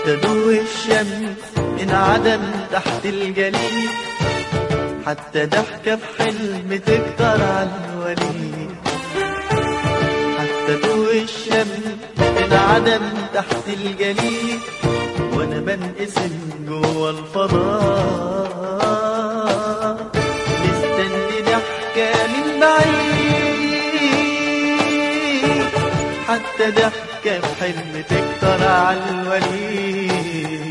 حتى ضوء الشمس انعدم تحت الجليد حتى ضحكة في حلم تكتر على الوليد حتى ضوء الشمس انعدم تحت الجليد وانا بنقسم جوه الفضاء مستني ضحكة من بعيد حتى ضحكة في حلم تكتر على الوليد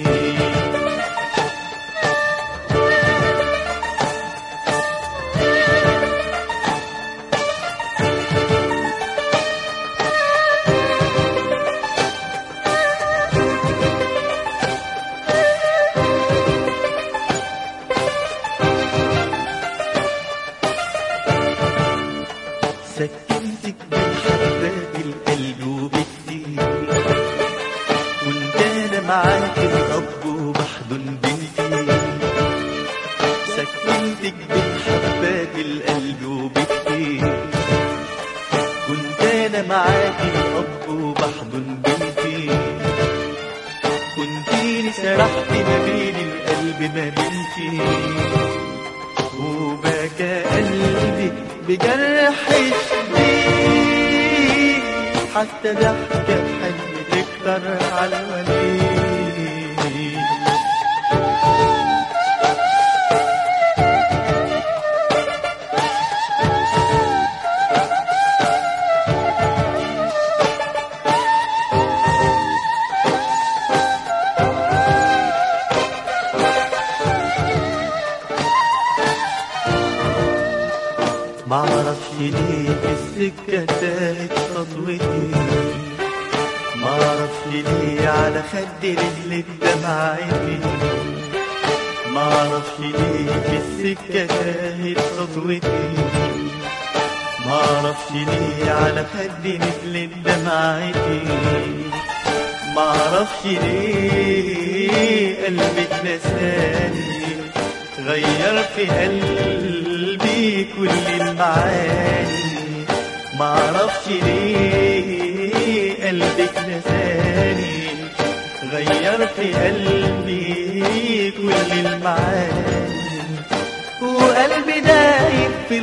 سكنتك بالحبات القلب وبكتير وانت انا معاك الاب وبحضن بنتي سكنتك بالحبات القلب وبكتير كنت انا معاك الاب وبحضن بنتي كنتيني سرحت ما بين القلب ما بنتي وبكى قلبي بجرح شديد حتى ضحكة بحلم تكتر على الوليد معرفش ليه في السكة تاهت خطوتي معرفش ليه على خدي رجلك دمعتي معرفش ليه في السكة تاهت خطوتي معرفش ليه على خدي رجلك دمعتي معرفش ليه قلبك نساني غير في قلبي كل المعاني معرفش ليه قلبك نساني غير في قلبي كل المعاني وقلبي دايب في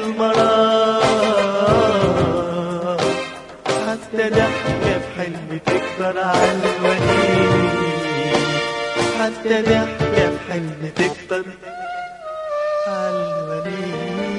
المرار حتى ضحكة في حلم تكبر على الوليد حتى ضحكة في حلم تكبر على الوليد